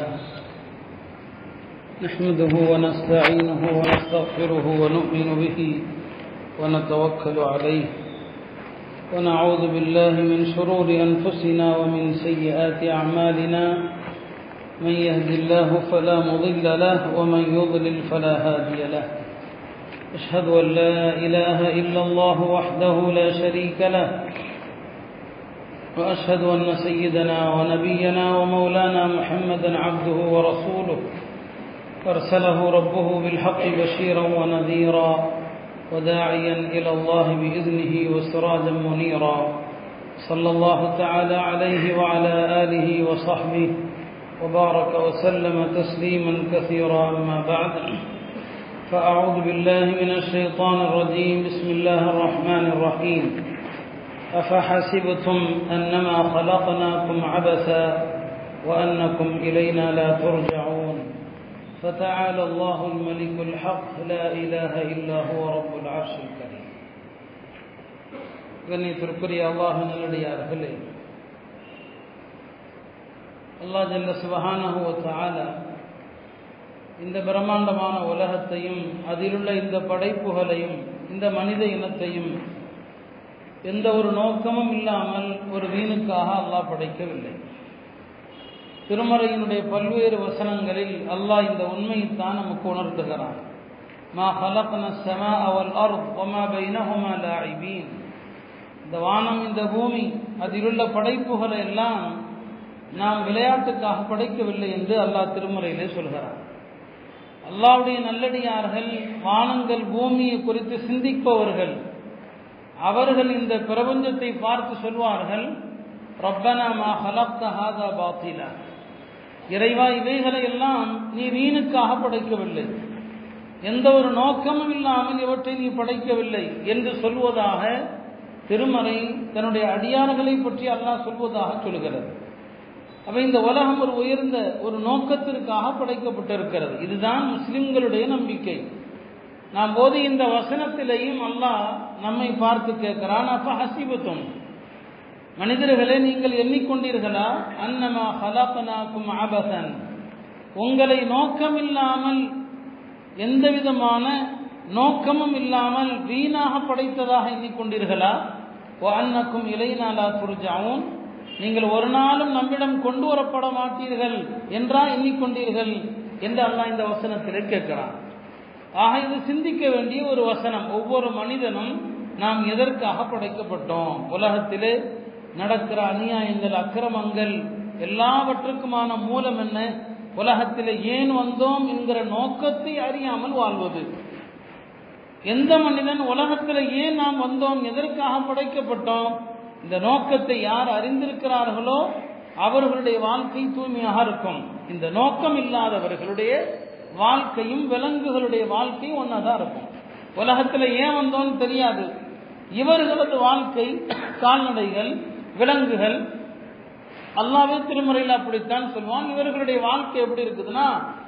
نحمده ونستعينه ونستغفره ونؤمن به ونتوكل عليه ونعوذ بالله من شرور أنفسنا ومن سيئات أعمالنا من يهد الله فلا مضل له ومن يضلل فلا هادي له أشهد أن لا إله إلا الله وحده لا شريك له وأشهد أن سيدنا ونبينا ومولانا محمدا عبده ورسوله أرسله ربه بالحق بشيرا ونذيرا وداعيا إلى الله بإذنه وسراجا منيرا صلى الله تعالى عليه وعلى آله وصحبه وبارك وسلم تسليما كثيرا أما بعد فأعوذ بالله من الشيطان الرجيم بسم الله الرحمن الرحيم أفحسبتم أنما خلقناكم عبثا وأنكم إلينا لا ترجعون فتعالى الله الملك الحق لا إله إلا هو رب العرش الكريم கண்ணியத்திற்குரிய அல்லாஹ் நல்லடியார்களே அல்லாஹ் ஜல்ல சுபஹானஹு தஆலா இந்த பிரம்மாண்டமான உலகத்தையும் அதிலுள்ள இந்த படைப்புகளையும் இந்த மனித இனத்தையும் எந்த ஒரு நோக்கமும் இல்லாமல் ஒரு வீணுக்காக அல்லாஹ் படைக்கவில்லை திருமறையினுடைய பல்வேறு வசனங்களில் அல்லாஹ் இந்த உண்மையைத்தான் நமக்கு உணர்த்துகிறான் மா ஹலக்ன சமா அவல் அர் ஒமா பைனஹுமா லாயிபீன் இந்த வானம் இந்த பூமி அதிலுள்ள படைப்புகளை எல்லாம் நாம் விளையாட்டுக்காக படைக்கவில்லை என்று அல்லாஹ் திருமறையிலே சொல்கிறார் அல்லாவுடைய நல்லடியார்கள் வானங்கள் பூமியை குறித்து சிந்திப்பவர்கள் அவர்கள் இந்த பிரபஞ்சத்தை பார்த்து சொல்வார்கள் ரப்பனா மா ஹலப்த ஹாதா பாத்திலா இறைவா இவைகளை எல்லாம் நீ வீணுக்காக படைக்கவில்லை எந்த ஒரு நோக்கமும் இல்லாமல் இவற்றை நீ படைக்கவில்லை என்று சொல்வதாக திருமறை தன்னுடைய அடியார்களை பற்றி அல்லாஹ் சொல்வதாக சொல்கிறது அப்ப இந்த உலகம் ஒரு உயர்ந்த ஒரு நோக்கத்திற்காக படைக்கப்பட்டிருக்கிறது இதுதான் முஸ்லிம்களுடைய நம்பிக்கை நாம் போது இந்த வசனத்திலேயும் அல்லாஹ் நம்மை பார்த்து கேட்கிறான் அப்ப ஹசிபத்தும் மனிதர்களே நீங்கள் எண்ணிக்கொண்டீர்களா அன்னமா ஹலப்பனாக்கும் ஆபசன் உங்களை நோக்கமில்லாமல் எந்த விதமான நோக்கமும் இல்லாமல் வீணாக படைத்ததாக எண்ணிக்கொண்டீர்களா ஓ அன்னக்கும் இலைநாளா துர்ஜாவும் நீங்கள் ஒரு நாளும் நம்மிடம் கொண்டு வரப்பட மாட்டீர்கள் என்றா எண்ணிக்கொண்டீர்கள் என்று அல்லாஹ் இந்த வசனத்திலே கேட்கிறான் ஆக இது சிந்திக்க வேண்டிய ஒரு வசனம் ஒவ்வொரு மனிதனும் நாம் எதற்காக படைக்கப்பட்டோம் உலகத்திலே நடக்கிற அநியாயங்கள் அக்கிரமங்கள் எல்லாவற்றுக்குமான மூலம் என்ன உலகத்தில் ஏன் வந்தோம் என்கிற நோக்கத்தை அறியாமல் வாழ்வது எந்த மனிதன் உலகத்தில் ஏன் நாம் வந்தோம் எதற்காக படைக்கப்பட்டோம் இந்த நோக்கத்தை யார் அறிந்திருக்கிறார்களோ அவர்களுடைய வாழ்க்கை தூய்மையாக இருக்கும் இந்த நோக்கம் இல்லாதவர்களுடைய வாழ்க்கையும் விலங்குகளுடைய வாழ்க்கையும் ஒன்றாதான் இருக்கும் உலகத்தில் ஏன் வந்தோம்னு தெரியாது இவர்களது வாழ்க்கை கால்நடைகள் விலங்குகள் அல்லாவே திருமுறையில் அப்படித்தான் சொல்லுவான் இவர்களுடைய வாழ்க்கை எப்படி இருக்குதுன்னா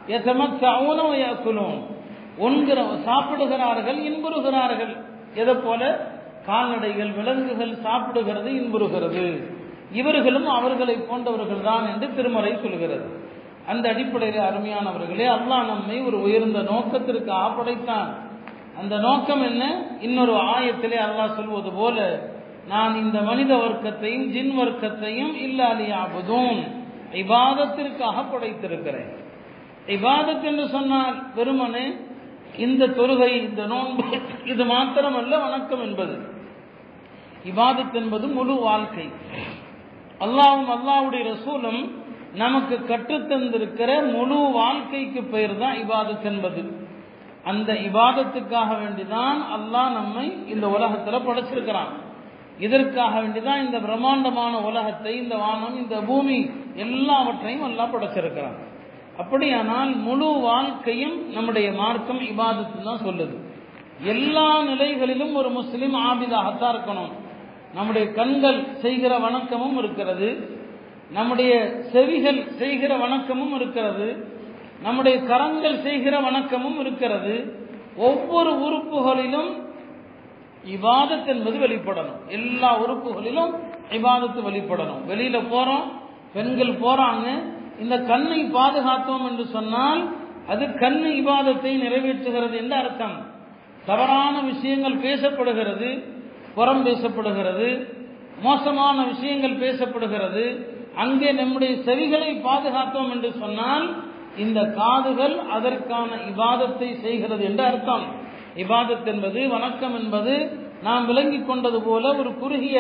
எசமக்கும் ஒன்கிற சாப்பிடுகிறார்கள் இன்புறுகிறார்கள் எதை போல கால்நடைகள் விலங்குகள் சாப்பிடுகிறது இன்புறுகிறது இவர்களும் அவர்களை போன்றவர்கள் தான் என்று திருமறை சொல்கிறது அந்த அடிப்படையில் அருமையானவர்களே அல்லாஹ் நம்மை ஒரு உயர்ந்த நோக்கத்திற்காக படைத்தான் அந்த நோக்கம் என்ன இன்னொரு ஆயத்திலே அல்லாஹ் சொல்வது போல நான் இந்த மனித வர்க்கத்தையும் ஜின் வர்க்கத்தையும் இல்லாலியாவதும் இபாதத்திற்காக படைத்திருக்கிறேன் இபாதத் என்று சொன்னால் வெறுமனே இந்த தொழுகை இந்த நோன்பு இது மாத்திரமல்ல வணக்கம் என்பது இபாதத் என்பது முழு வாழ்க்கை அல்லாவும் அல்லாவுடைய ரசூலும் நமக்கு கற்றுத்தந்திருக்கிற முழு வாழ்க்கைக்கு பெயர் தான் இபாதத் என்பது அந்த இபாதத்துக்காக வேண்டிதான் அல்லாஹ் நம்மை இந்த உலகத்தில் படைச்சிருக்கிறான் இதற்காக வேண்டிதான் இந்த பிரம்மாண்டமான உலகத்தை இந்த வானம் இந்த பூமி எல்லாவற்றையும் எல்லாம் படைச்சிருக்கிறான் அப்படியானால் முழு வாழ்க்கையும் நம்முடைய மார்க்கம் இபாதத்து தான் சொல்லுது எல்லா நிலைகளிலும் ஒரு முஸ்லிம் ஆபிதாகத்தான் இருக்கணும் நம்முடைய கண்கள் செய்கிற வணக்கமும் இருக்கிறது நம்முடைய செவிகள் செய்கிற வணக்கமும் இருக்கிறது நம்முடைய கரங்கள் செய்கிற வணக்கமும் இருக்கிறது ஒவ்வொரு உறுப்புகளிலும் இபாதத் என்பது வெளிப்படணும் எல்லா உறுப்புகளிலும் இபாதத்து வெளிப்படணும் வெளியில போறோம் பெண்கள் போறாங்க இந்த கண்ணை பாதுகாத்தோம் என்று சொன்னால் அது கண்ணு இபாதத்தை நிறைவேற்றுகிறது என்று அர்த்தம் தவறான விஷயங்கள் பேசப்படுகிறது புறம் பேசப்படுகிறது மோசமான விஷயங்கள் பேசப்படுகிறது அங்கே நம்முடைய செவிகளை பாதுகாத்தோம் என்று சொன்னால் இந்த காதுகள் அதற்கான இபாதத்தை செய்கிறது என்று அர்த்தம் இபாதத் என்பது வணக்கம் என்பது நாம் விளங்கிக் கொண்டது போல ஒரு குறுகிய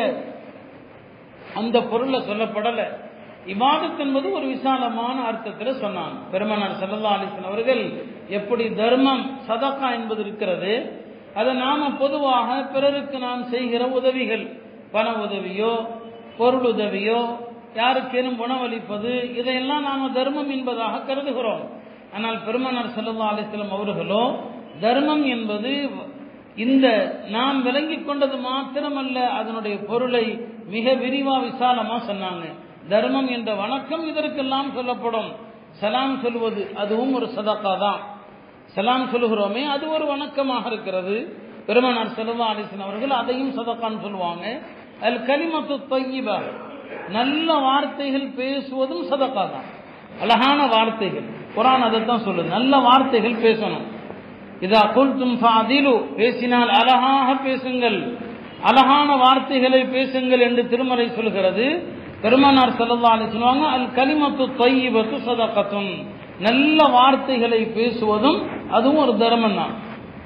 அந்த பொருளை சொல்லப்படல இபாதத் என்பது ஒரு விசாலமான அர்த்தத்தில் சொன்னாங்க பெருமனார் சல்லா அலிஸ்லாம் அவர்கள் எப்படி தர்மம் சதக்கா என்பது இருக்கிறது அதை நாம பொதுவாக பிறருக்கு நாம் செய்கிற உதவிகள் பண உதவியோ பொருள் உதவியோ யாருக்கேனும் உணவளிப்பது இதையெல்லாம் நாம தர்மம் என்பதாக கருதுகிறோம் ஆனால் பெருமனார் சல்லா அலிஸ்லாம் அவர்களோ தர்மம் என்பது இந்த நாம் விளங்கிக் கொண்டது மாத்திரமல்ல அதனுடைய பொருளை மிக விரிவா விசாலமா சொன்னாங்க தர்மம் என்ற வணக்கம் இதற்கெல்லாம் சொல்லப்படும் சலாம் சொல்வது அதுவும் ஒரு சதக்கா தான் சலாம் சொல்லுகிறோமே அது ஒரு வணக்கமாக இருக்கிறது பெருமனார் செல்வா அலிசன் அவர்கள் அதையும் சதக்கான்னு சொல்லுவாங்க அல் கலிமத்து தொய்யிபா நல்ல வார்த்தைகள் பேசுவதும் சதக்கா தான் அழகான வார்த்தைகள் குரான் அதைத்தான் சொல்லுது நல்ல வார்த்தைகள் பேசணும் இதா குல்தும் ஃபாதிலு பேசினால் அழகாக பேசுங்கள் அழகான வார்த்தைகளை பேசுங்கள் என்று திருமறை சொல்கிறது பெருமானார் செல்லல்லா சொல்லுவாங்க அல் கலிமத்து தொய்யிபத்து சதக்கத்தும் நல்ல வார்த்தைகளை பேசுவதும் அதுவும் ஒரு தர்மம் தான்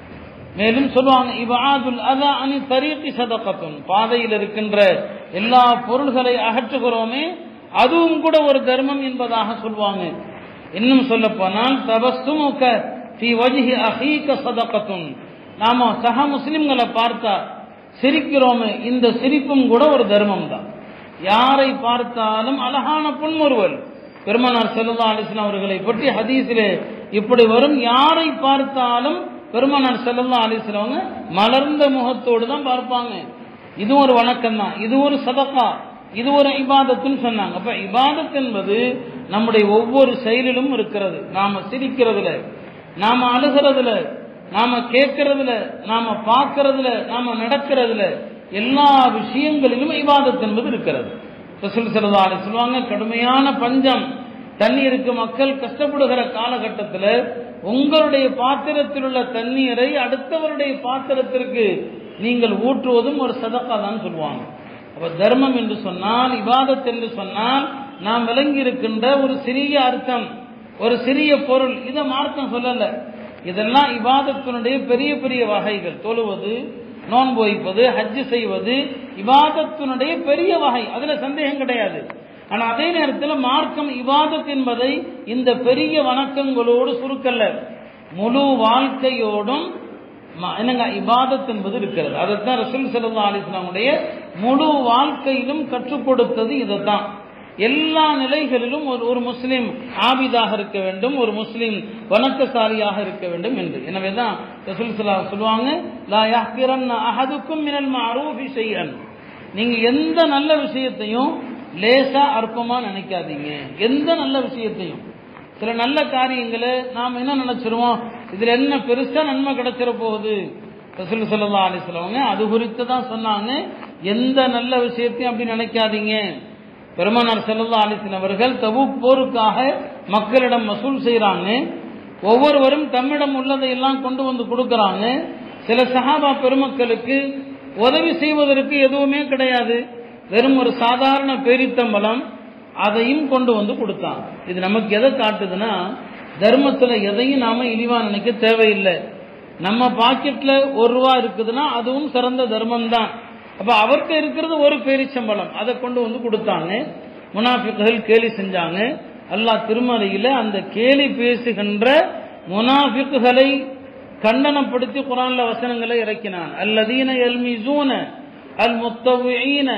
மேலும் சொல்லுவாங்க இவாதுல் அதா அணி தரீக்கி சதக்கத்தும் பாதையில் இருக்கின்ற எல்லா பொருள்களை அகற்றுகிறோமே அதுவும் கூட ஒரு தர்மம் என்பதாக சொல்லுவாங்க இன்னும் சொல்ல போனால் தபஸ்துமுக ஃபி வஜ்ஹி அஹீக சதக்கத்தும் நாம சக முஸ்லிம்களை பார்த்தா சிரிக்கிறோமே இந்த சிரிப்பும் கூட ஒரு தர்மம் தான் யாரை பார்த்தாலும் அழகான புன்முறுவல் பெருமனார் செல்லா அலிஸ்லாம் அவர்களை பற்றி ஹதீஸிலே இப்படி வரும் யாரை பார்த்தாலும் பெருமனார் செல்லா அலிஸ்லவங்க மலர்ந்த முகத்தோடு தான் பார்ப்பாங்க இது ஒரு வணக்கம் தான் இது ஒரு சதக்கா இது ஒரு இபாதத்துன்னு சொன்னாங்க அப்ப இபாதத் என்பது நம்முடைய ஒவ்வொரு செயலிலும் இருக்கிறது நாம சிரிக்கிறதுல நாம அழுகிறதுல நாம கேட்கறதுல நாம பார்க்கறதுல நாம நடக்கிறதுல எல்லா விஷயங்களிலும் இபாதத் என்பது இருக்கிறது ரசூல் சல்லா அலி சொல்லுவாங்க கடுமையான பஞ்சம் தண்ணீருக்கு மக்கள் கஷ்டப்படுகிற காலகட்டத்தில் உங்களுடைய பாத்திரத்தில் உள்ள தண்ணீரை அடுத்தவருடைய பாத்திரத்திற்கு நீங்கள் ஊற்றுவதும் ஒரு சதக்கா தான் சொல்லுவாங்க அப்ப தர்மம் என்று சொன்னால் இபாதத் என்று சொன்னால் நாம் விளங்கி இருக்கின்ற ஒரு சிறிய அர்த்தம் ஒரு சிறிய பொருள் இதை மார்க்கம் சொல்லல இதெல்லாம் இபாதத்தினுடைய பெரிய பெரிய வகைகள் தொழுவது நோன்பு வைப்பது ஹஜ்ஜு செய்வது இபாதத்தினுடைய பெரிய வகை அதுல சந்தேகம் கிடையாது ஆனா அதே நேரத்தில் மார்க்கம் இபாதத் என்பதை இந்த பெரிய வணக்கங்களோடு சுருக்கல்ல முழு வாழ்க்கையோடும் என்னங்க இபாதத் என்பது இருக்கிறது அதைத்தான் ரசூல் சல்லா அலிஸ்லாமுடைய முழு வாழ்க்கையிலும் கற்றுக் கொடுத்தது இதைத்தான் எல்லா நிலைகளிலும் ஒரு ஒரு முஸ்லீம் ஆபிதாக இருக்க வேண்டும் ஒரு முஸ்லீம் வணக்கசாலியாக இருக்க வேண்டும் என்று எனவே தான் ரசூல் சல்லா சொல்லுவாங்க லா யஹ்கிரன் அஹதுக்கும் மினல் மஅரூஃபி ஷைஅன் நீங்க எந்த நல்ல விஷயத்தையும் லேசா அற்பமா நினைக்காதீங்க எந்த நல்ல விஷயத்தையும் சில நல்ல காரியங்களை நாம் என்ன நினைச்சிருவோம் இதுல என்ன பெருசா நன்மை கிடைச்சிட போகுது ரசூல் சல்லா அலிஸ்லவங்க அது குறித்து தான் சொன்னாங்க எந்த நல்ல விஷயத்தையும் அப்படி நினைக்காதீங்க பெருமானார் செல்லல்லா அலிஸ்லாம் அவர்கள் தபு போருக்காக மக்களிடம் வசூல் செய்கிறாங்க ஒவ்வொருவரும் தம்மிடம் உள்ளதை எல்லாம் கொண்டு வந்து கொடுக்கறாங்க சில சஹாபா பெருமக்களுக்கு உதவி செய்வதற்கு எதுவுமே கிடையாது வெறும் ஒரு சாதாரண பேரித்தம்பலம் அதையும் கொண்டு வந்து கொடுத்தாங்க இது நமக்கு எதை காட்டுதுன்னா தர்மத்துல எதையும் நாம இழிவா நினைக்க தேவையில்லை நம்ம பாக்கெட்ல ஒரு ரூபா இருக்குதுன்னா அதுவும் சிறந்த தர்மம் தான் அப்ப அவர்கிட்ட இருக்கிறது ஒரு பேரிச்சம்பளம் அதை கொண்டு வந்து கொடுத்தாங்க முனாஃபிக்குகள் கேலி செஞ்சாங்க அல்லாஹ் திருமலையில அந்த கேலி பேசுகின்ற முனாஃபிக்குகளை கண்டனப்படுத்தி குரான்ல வசனங்களை இறக்கினான் அல்லதீன எல்மிசூன அல் முத்தவீன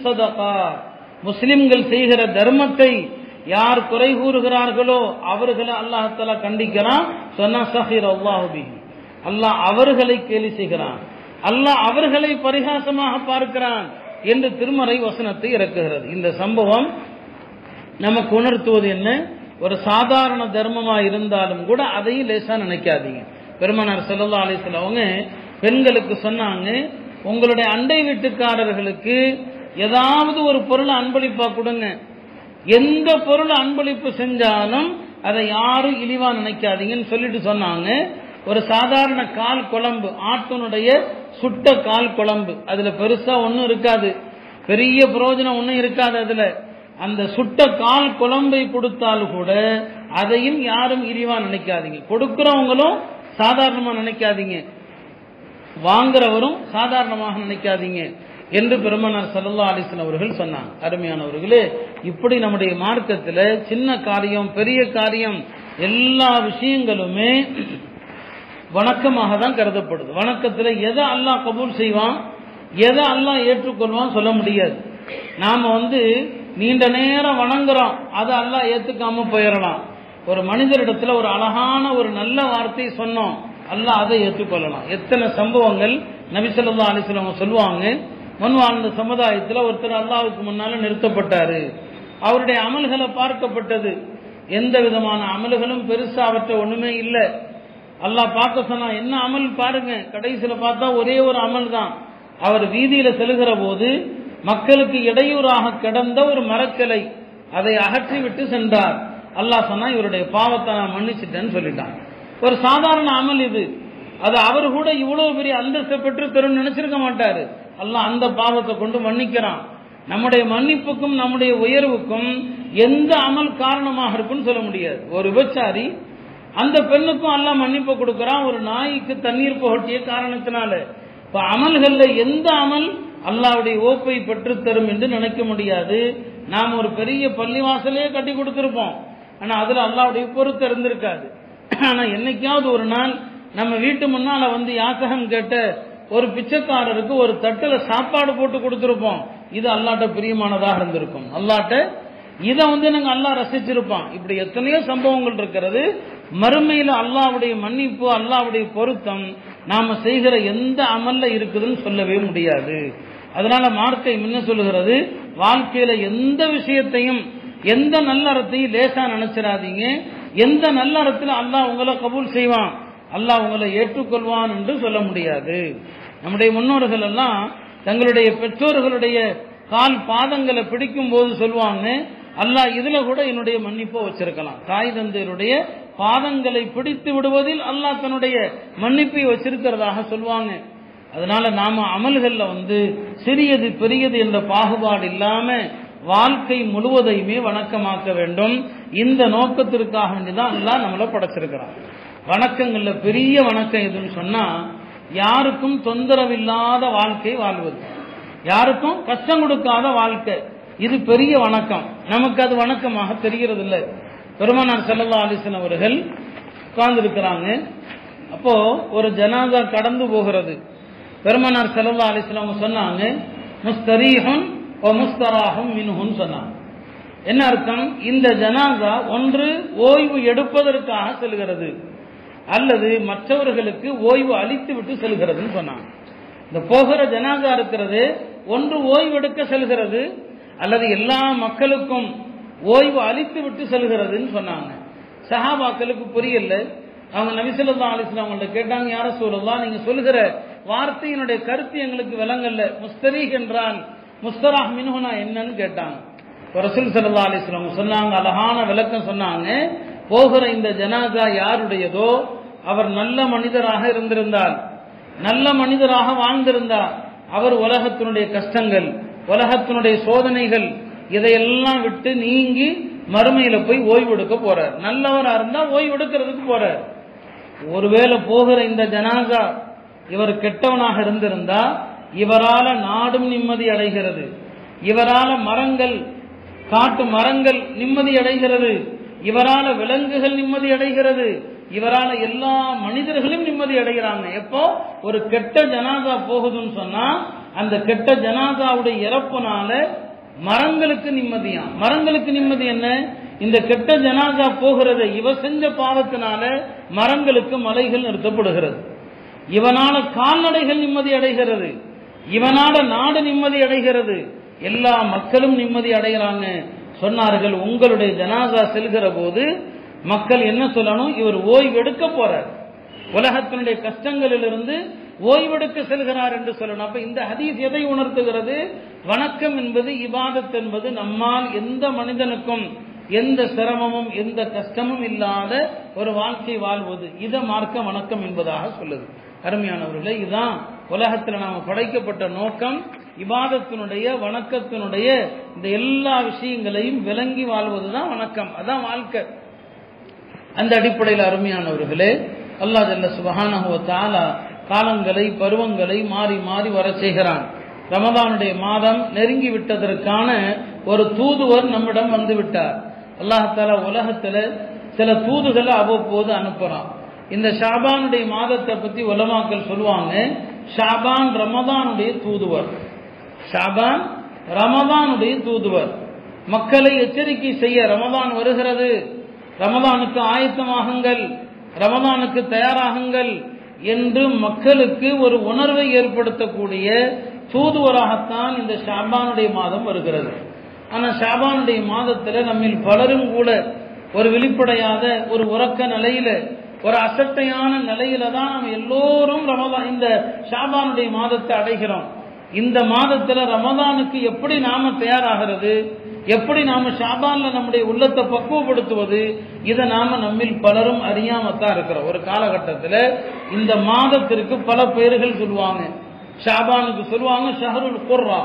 முஸ்லிம்கள் செய்கிற தர்மத்தை யார் குறை கூறுகிறார்களோ அவர்களை அல்லாஹால கண்டிக்கிறான் சொன்னா சஹீர் அல்லாஹுபி அல்லாஹ் அவர்களை கேலி செய்கிறான் அல்லாஹ் அவர்களை பரிகாசமாக பார்க்கிறான் என்று திருமறை வசனத்தை இறக்குகிறது இந்த சம்பவம் நமக்கு உணர்த்துவது என்ன ஒரு சாதாரண தர்மமா இருந்தாலும் கூட அதையும் லேசா நினைக்காதீங்க பெருமனார் செல்லல்லா அலிஸ்ல அவங்க பெண்களுக்கு சொன்னாங்க உங்களுடைய அண்டை வீட்டுக்காரர்களுக்கு ஏதாவது ஒரு பொருளை அன்பளிப்பா கொடுங்க எந்த பொருள் அன்பளிப்பு செஞ்சாலும் அதை யாரும் இழிவா நினைக்காதீங்கன்னு சொல்லிட்டு சொன்னாங்க ஒரு சாதாரண கால் குழம்பு ஆட்டினுடைய சுட்ட கால் குழம்பு அதுல பெருசா ஒன்றும் இருக்காது பெரிய பிரயோஜனம் ஒன்றும் இருக்காது அதுல அந்த சுட்ட கால் குழம்பை கொடுத்தால் கூட அதையும் யாரும் இழிவா நினைக்காதீங்க கொடுக்கிறவங்களும் சாதாரணமா நினைக்காதீங்க வாங்குறவரும் சாதாரணமாக நினைக்காதீங்க என்று பெருமனார் சல்லா அலிஸ்லாம் அவர்கள் சொன்னாங்க அருமையானவர்களே இப்படி நம்முடைய மார்க்கத்தில் சின்ன காரியம் பெரிய காரியம் எல்லா விஷயங்களுமே வணக்கமாக தான் கருதப்படுது வணக்கத்தில் எதை அல்லாஹ் கபூல் செய்வான் எதை அல்லாஹ் ஏற்றுக்கொள்வான் சொல்ல முடியாது நாம வந்து நீண்ட நேரம் வணங்குறோம் அதை அல்லாஹ் ஏத்துக்காம போயிடலாம் ஒரு மனிதரிடத்துல ஒரு அழகான ஒரு நல்ல வார்த்தை சொன்னோம் அல்லாஹ் அதை ஏற்றுக்கொள்ளலாம் எத்தனை சம்பவங்கள் நபிசல்லா அலிஸ்லாம் சொல்லுவாங்க முன் வாழ்ந்த சமுதாயத்தில் ஒருத்தர் அல்லாவுக்கு முன்னால நிறுத்தப்பட்டாரு அவருடைய அமல்களை பார்க்கப்பட்டது எந்த விதமான அமல்களும் பெருசா அவற்றை ஒண்ணுமே இல்லை அல்லாஹ் பார்க்க சொன்னா என்ன அமல் பாருங்க கடைசியில பார்த்தா ஒரே ஒரு அமல் தான் அவர் வீதியில செல்கிற போது மக்களுக்கு இடையூறாக கிடந்த ஒரு மரக்கிளை அதை அகற்றி விட்டு சென்றார் அல்லாஹ் சொன்னா இவருடைய பாவத்தை நான் மன்னிச்சிட்டேன்னு சொல்லிட்டான் ஒரு சாதாரண அமல் இது அது அவர் கூட இவ்வளவு பெரிய அந்தஸ்தை பெற்று தரும் நினைச்சிருக்க மாட்டாரு அல்லாஹ் அந்த பாவத்தை கொண்டு மன்னிக்கிறான் நம்முடைய மன்னிப்புக்கும் நம்முடைய உயர்வுக்கும் எந்த அமல் காரணமாக இருக்குன்னு சொல்ல முடியாது ஒரு விபச்சாரி அந்த பெண்ணுக்கும் அல்லாஹ் மன்னிப்பு கொடுக்கறான் ஒரு நாய்க்கு தண்ணீர் புகட்டிய காரணத்தினால இப்ப அமல்கள்ல எந்த அமல் அல்லாவுடைய ஓப்பை பெற்று தரும் என்று நினைக்க முடியாது நாம் ஒரு பெரிய பள்ளிவாசலே கட்டி கொடுத்திருப்போம் ஆனா அதுல அல்லாவுடைய பொறுத்து இருந்திருக்காது ஆனா என்னைக்காவது ஒரு நாள் நம்ம வீட்டு முன்னால வந்து யாசகம் கேட்ட ஒரு பிச்சைக்காரருக்கு ஒரு தட்டுல சாப்பாடு போட்டு கொடுத்திருப்போம் இது அல்லாட்ட பிரியமானதாக இருந்திருக்கும் அல்லாட்ட இதை வந்து நாங்க அல்லாஹ் ரசிச்சிருப்பான் இப்படி எத்தனையோ சம்பவங்கள் இருக்கிறது மறுமையில அல்லாவுடைய மன்னிப்பு அல்லாவுடைய பொருத்தம் நாம செய்கிற எந்த அமல்ல இருக்குதுன்னு சொல்லவே முடியாது அதனால மார்க்கை முன்ன சொல்லுகிறது வாழ்க்கையில எந்த விஷயத்தையும் எந்த நல்லறத்தையும் லேசா நினைச்சிடாதீங்க எந்த நல்லறத்தில் அல்லாஹ் உங்களை கபூல் செய்வான் அல்லாஹ் உங்களை ஏற்றுக்கொள்வான் என்று சொல்ல முடியாது நம்முடைய முன்னோர்கள் எல்லாம் தங்களுடைய பெற்றோர்களுடைய கால் பாதங்களை பிடிக்கும் போது சொல்லுவாங்க அல்லாஹ் இதுல கூட என்னுடைய மன்னிப்பை வச்சிருக்கலாம் தாய் தந்தையருடைய பாதங்களை பிடித்து விடுவதில் அல்லாஹ் தன்னுடைய மன்னிப்பை வச்சிருக்கிறதாக சொல்லுவாங்க அதனால நாம அமல்கள்ல வந்து சிறியது பெரியது என்ற பாகுபாடு இல்லாம வாழ்க்கை முழுவதையுமே வணக்கமாக்க வேண்டும் இந்த நோக்கத்திற்காக வேண்டிதான் அல்லாஹ் நம்மளை படைச்சிருக்கிறான் வணக்கங்கள்ல பெரிய வணக்கம் எதுன்னு சொன்னா யாருக்கும் தொந்தரவில்லாத வாழ்க்கை வாழ்வது யாருக்கும் கஷ்டம் கொடுக்காத வாழ்க்கை இது பெரிய வணக்கம் நமக்கு அது வணக்கமாக தெரிகிறது இல்லை பெருமானார் செல்லல்லா அலிசன் அவர்கள் உட்கார்ந்துருக்கிறாங்க அப்போ ஒரு ஜனாதா கடந்து போகிறது பெருமானார் செல்லல்லா அலிஸ்லாம் சொன்னாங்க முஸ்தரீஹுன் ஓ முஸ்தராஹும் மின்ஹுன் சொன்னாங்க என்ன அர்த்தம் இந்த ஜனாதா ஒன்று ஓய்வு எடுப்பதற்காக செல்கிறது அல்லது மற்றவர்களுக்கு ஓய்வு அளித்து விட்டு செல்கிறதுன்னு சொன்னாங்க இந்த போகிற ஜனாதா இருக்கிறது ஒன்று ஓய்வு எடுக்க செல்கிறது அல்லது எல்லா மக்களுக்கும் ஓய்வு அளித்து விட்டு செல்கிறதுன்னு சொன்னாங்க சஹாபாக்களுக்கு புரியல அவங்க நபிசல்லா அலிஸ்லாம் அவங்கள்ட்ட கேட்டாங்க யார சொல்லலாம் நீங்க சொல்லுகிற வார்த்தையினுடைய கருத்து எங்களுக்கு விளங்கல்ல முஸ்தரீக் என்றால் முஸ்தராஹ் மின்ஹுனா என்னன்னு கேட்டாங்க ரசூல் சல்லா அலிஸ்லாம் சொன்னாங்க அழகான விளக்கம் சொன்னாங்க போகிற இந்த ஜனாதா யாருடையதோ அவர் நல்ல மனிதராக இருந்திருந்தால் நல்ல மனிதராக வாழ்ந்திருந்தார் அவர் உலகத்தினுடைய கஷ்டங்கள் உலகத்தினுடைய சோதனைகள் இதையெல்லாம் விட்டு நீங்கி மறுமையில போய் ஓய்வு எடுக்க போறார் நல்லவரா இருந்தா ஓய்வு எடுக்கிறதுக்கு போறார் ஒருவேளை போகிற இந்த ஜனாசா இவர் கெட்டவனாக இருந்திருந்தா இவரால நாடும் நிம்மதி அடைகிறது இவரால மரங்கள் காட்டு மரங்கள் நிம்மதி அடைகிறது இவரால விலங்குகள் நிம்மதி அடைகிறது இவரால எல்லா மனிதர்களும் நிம்மதி அடைகிறாங்க எப்போ ஒரு கெட்ட ஜனாதா போகுதுன்னு சொன்னா அந்த கெட்ட ஜனாதாவுடைய இறப்புனால மரங்களுக்கு நிம்மதியா மரங்களுக்கு நிம்மதி என்ன இந்த கெட்ட ஜனாதா போகிறது இவ செஞ்ச பாவத்தினால மரங்களுக்கு மலைகள் நிறுத்தப்படுகிறது இவனால கால்நடைகள் நிம்மதி அடைகிறது இவனால நாடு நிம்மதி அடைகிறது எல்லா மக்களும் நிம்மதி அடைகிறாங்க சொன்னார்கள் உங்களுடைய ஜனாதா செல்கிற போது மக்கள் என்ன சொல்லணும் இவர் ஓய்வு எடுக்க போறார் உலகத்தினுடைய கஷ்டங்களிலிருந்து ஓய்வெடுக்க செல்கிறார் என்று சொல்லணும் அப்ப இந்த ஹதீஸ் எதை உணர்த்துகிறது வணக்கம் என்பது இபாதத் என்பது நம்மால் எந்த மனிதனுக்கும் எந்த சிரமமும் எந்த கஷ்டமும் இல்லாத ஒரு வாழ்க்கை வாழ்வது இதை மார்க்க வணக்கம் என்பதாக சொல்லுது அருமையானவர்களே இதுதான் உலகத்தில் நாம் படைக்கப்பட்ட நோக்கம் இபாதத்தினுடைய வணக்கத்தினுடைய இந்த எல்லா விஷயங்களையும் விளங்கி வாழ்வதுதான் வணக்கம் அதான் வாழ்க்கை அந்த அடிப்படையில் அருமையானவர்களே அல்லாஹ் ஜல்ல சுபஹானஹு தாலா காலங்களை பருவங்களை மாறி மாறி வர செய்கிறான் ரமதானுடைய மாதம் நெருங்கி விட்டதற்கான ஒரு தூதுவர் நம்மிடம் வந்து விட்டார் அல்லாஹால உலகத்துல சில தூதுகளை அவ்வப்போது அனுப்புறான் இந்த ஷாபானுடைய மாதத்தை பத்தி உலமாக்கள் சொல்லுவாங்க ஷாபான் ரமதானுடைய தூதுவர் ஷாபான் ரமதானுடைய தூதுவர் மக்களை எச்சரிக்கை செய்ய ரமதான் வருகிறது ரமதானுக்கு ஆயத்தமாகுங்கள் ரமதானுக்கு தயாராகுங்கள் என்று மக்களுக்கு ஒரு உணர்வை ஏற்படுத்தக்கூடிய தூதுவராகத்தான் இந்த ஷாபானுடைய மாதம் வருகிறது ஆனால் ஷாபானுடைய மாதத்தில் நம்மில் பலரும் கூட ஒரு வெளிப்படையாத ஒரு உறக்க நிலையில ஒரு அசட்டையான நிலையில தான் நம்ம எல்லோரும் ரமதான் இந்த ஷாபானுடைய மாதத்தை அடைகிறோம் இந்த மாதத்துல ரமதானுக்கு எப்படி நாம தயாராகிறது எப்படி நாம ஷாபான்ல நம்முடைய உள்ளத்தை பக்குவப்படுத்துவது இதை நாம நம்மில் பலரும் அறியாமத்தான் இருக்கிறோம் ஒரு காலகட்டத்தில் இந்த மாதத்திற்கு பல பெயர்கள் சொல்லுவாங்க ஷாபானுக்கு சொல்லுவாங்க ஷஹருல் குர்ரா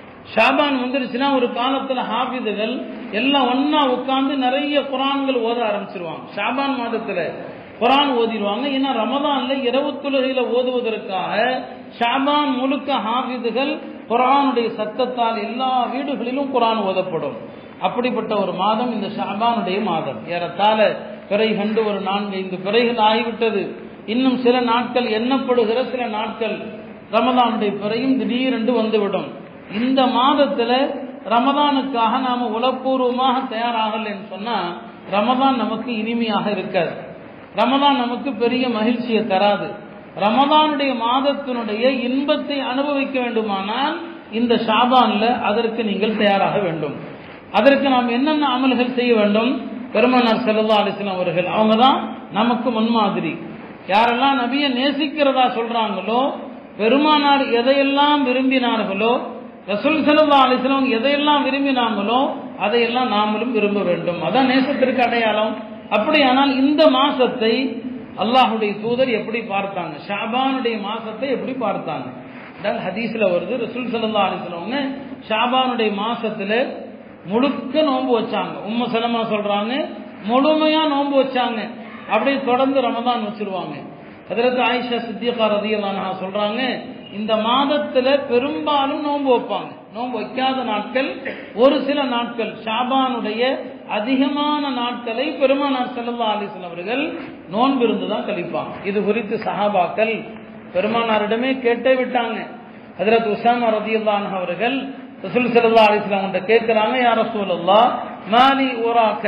ஷாபான் வந்துருச்சுன்னா ஒரு காலத்துல ஹாஃபிதுகள் எல்லாம் ஒன்னா உட்கார்ந்து நிறைய குரான்கள் ஓத ஆரம்பிச்சிருவாங்க ஷாபான் மாதத்துல குரான் ஓதிடுவாங்க ஏன்னா ரமதான்ல இரவு தொழுகையில ஓதுவதற்காக ஷாபான் முழுக்க ஹாஃபிதுகள் குரானுடைய சத்தத்தால் எல்லா வீடுகளிலும் குரான் ஓதப்படும் அப்படிப்பட்ட ஒரு மாதம் இந்த ஷாபானுடைய மாதம் ஏறத்தாழ பிறை கண்டு ஒரு நான்கு ஐந்து பிறைகள் ஆகிவிட்டது இன்னும் சில நாட்கள் எண்ணப்படுகிற சில நாட்கள் ரமதானுடைய பிறையும் திடீரென்று வந்துவிடும் இந்த மாதத்துல ரமதானுக்காக நாம உளப்பூர்வமாக தயாராகலன்னு சொன்னா ரமதான் நமக்கு இனிமையாக இருக்காது ரமதான் நமக்கு பெரிய மகிழ்ச்சியை தராது ரமதானுடைய மாதத்தினுடைய இன்பத்தை அனுபவிக்க வேண்டுமானால் இந்த ஷாபான்ல அதற்கு நீங்கள் தயாராக வேண்டும் அதற்கு நாம் என்னென்ன அமல்கள் செய்ய வேண்டும் பெருமனார் செல்லல்லா அலிஸ்லாம் அவர்கள் அவங்க தான் நமக்கு முன்மாதிரி யாரெல்லாம் நபியை நேசிக்கிறதா சொல்றாங்களோ பெருமானார் எதையெல்லாம் விரும்பினார்களோ ரசூல் செல்லல்லா அலிஸ்லாம் எதையெல்லாம் விரும்பினாங்களோ அதையெல்லாம் நாமளும் விரும்ப வேண்டும் அதான் நேசத்திற்கு அடையாளம் அப்படியானால் இந்த மாசத்தை அல்லாஹுடைய தூதர் எப்படி பார்த்தாங்க ஷாபானுடைய மாசத்தை எப்படி பார்த்தாங்க அதாவது ஹதீஸ்ல வருது ரசூல் சல்லா அலிஸ்லவங்க ஷாபானுடைய மாசத்துல முழுக்க நோன்பு வச்சாங்க உம்ம சலமா சொல்றாங்க முழுமையா நோன்பு வச்சாங்க அப்படியே தொடர்ந்து ரமதான் வச்சிருவாங்க அதற்கு ஆயிஷா சித்தியகா ரதியல்லானா சொல்றாங்க இந்த மாதத்துல பெரும்பாலும் நோன்பு வைப்பாங்க நோன்பு வைக்காத நாட்கள் ஒரு சில நாட்கள் ஷாபானுடைய அதிகமான நாட்களை பெருமானார் செல்லல்லா அலிஸ்லாம் அவர்கள் நோன்பு இருந்து தான் கழிப்பாங்க இது குறித்து சஹாபாக்கள் பெருமானாரிடமே கேட்டே விட்டாங்க ஹதரத் உசாமா ரதியுல்லான் அவர்கள் ரசூல் சல்லா அலிஸ்லாம் கிட்ட கேட்கிறாங்க யார சூழல்லா மாலி ஊராக்க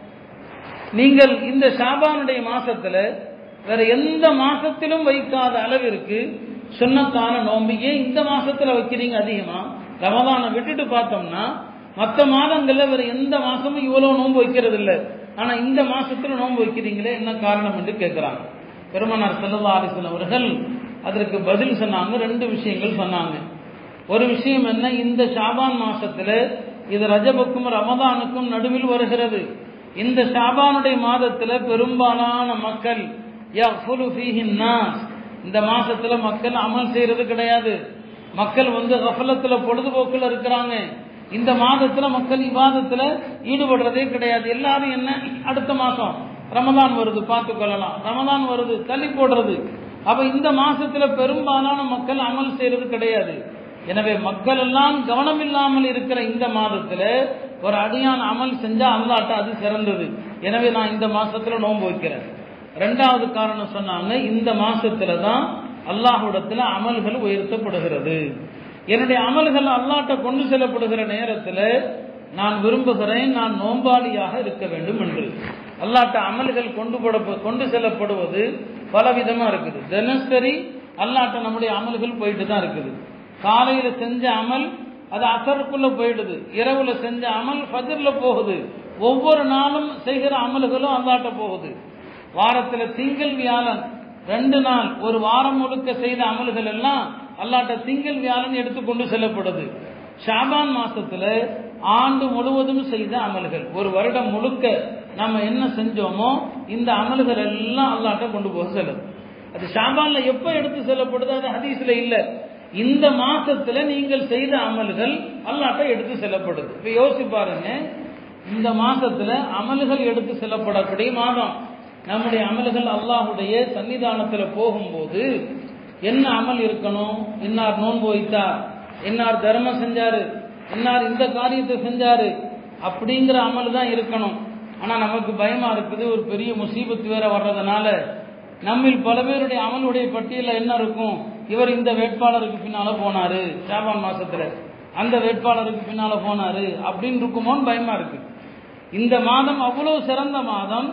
நீங்கள் இந்த ஷாபானுடைய மாசத்துல வேற எந்த மாசத்திலும் வைக்காத அளவிற்கு சுண்ணத்தான நோம்பு ஏன் இந்த மாசத்துல வைக்கிறீங்க அதிகமா ரமதானை விட்டுட்டு பார்த்தோம்னா மற்ற மாதங்கள்ல வேற எந்த மாசமும் இவ்வளவு நோன்பு வைக்கிறது இல்லை ஆனா இந்த மாசத்துல நோன்பு வைக்கிறீங்களே என்ன காரணம் என்று கேட்கிறாங்க பெருமனார் செல்லல்லா அலிசன் அவர்கள் அதற்கு பதில் சொன்னாங்க ரெண்டு விஷயங்கள் சொன்னாங்க ஒரு விஷயம் என்ன இந்த ஷாபான் மாசத்துல இது ரஜபுக்கும் ரமதானுக்கும் நடுவில் வருகிறது இந்த ஷாபானுடைய மாதத்துல பெரும்பாலான மக்கள் இந்த மாசத்துல மக்கள் அமல் செய்யறது கிடையாது மக்கள் வந்து கஃபலத்துல பொழுதுபோக்கில் இருக்கிறாங்க இந்த மாதத்துல மக்கள் விவாதத்துல ஈடுபடுறதே கிடையாது எல்லாரும் என்ன அடுத்த மாசம் ரமதான் வருது பார்த்து கொள்ளலாம் ரமதான் வருது தள்ளி போடுறது அப்ப இந்த மாசத்துல பெரும்பாலான மக்கள் அமல் செய்யறது கிடையாது எனவே மக்கள் எல்லாம் கவனம் இல்லாமல் இருக்கிற இந்த மாதத்துல ஒரு அடியான அமல் செஞ்சா அல்லாட்ட அது சிறந்தது எனவே நான் இந்த மாசத்துல நோன்பு வைக்கிறேன் ரெண்டாவது காரணம் சொன்னாங்க இந்த மாசத்துல தான் அல்லாஹுடத்துல அமல்கள் உயர்த்தப்படுகிறது என்னுடைய அமல்கள் அல்லாட்ட கொண்டு செல்லப்படுகிற நேரத்தில் நான் விரும்புகிறேன் நான் நோம்பாளியாக இருக்க வேண்டும் என்று அல்லாட்ட அமல்கள் கொண்டு கொண்டு செல்லப்படுவது பல விதமா இருக்குது தினசரி அல்லாட்ட நம்முடைய அமல்கள் போயிட்டு தான் இருக்குது காலையில செஞ்ச அமல் அது அசருக்குள்ள போயிடுது இரவுல செஞ்ச அமல் ஃபஜர்ல போகுது ஒவ்வொரு நாளும் செய்கிற அமல்களும் அல்லாட்ட போகுது வாரத்துல திங்கள் வியாழன் ரெண்டு நாள் ஒரு வாரம் முழுக்க செய்த அமல்கள் எல்லாம் அல்லாட்ட திங்கள் வியாழன் எடுத்துக்கொண்டு செல்லப்படுது ஷாபான் மாசத்துல ஆண்டு முழுவதும் செய்த அமல்கள் ஒரு வருடம் முழுக்க நம்ம என்ன செஞ்சோமோ இந்த அமல்கள் எல்லாம் அல்லாட்ட கொண்டு போக செல்லுது அது ஷாபான்ல எப்ப எடுத்து செல்லப்படுது அது ஹதீஸ்ல இல்ல இந்த மாசத்துல நீங்கள் செய்த அமல்கள் அல்லாட்ட எடுத்து செல்லப்படுது இப்ப யோசிச்சு பாருங்க இந்த மாசத்துல அமல்கள் எடுத்து செல்லப்படக்கூடிய மாதம் நம்முடைய அமல்கள் அல்லாஹுடைய சன்னிதானத்துல போகும்போது என்ன அமல் இருக்கணும் இன்னார் நோன்பு வைத்தார் இன்னார் தர்மம் செஞ்சாரு இன்னார் இந்த காரியத்தை செஞ்சாரு அப்படிங்கிற அமல் தான் இருக்கணும் ஆனா நமக்கு பயமா இருக்குது ஒரு பெரிய முசீபத்து வேற வர்றதுனால நம்மில் பல பேருடைய அமலுடைய பட்டியலில் என்ன இருக்கும் இவர் இந்த வேட்பாளருக்கு பின்னால போனாரு ஷாபான் மாசத்துல அந்த வேட்பாளருக்கு பின்னால போனாரு அப்படின்னு இருக்குமோன்னு பயமா இருக்கு இந்த மாதம் அவ்வளவு சிறந்த மாதம்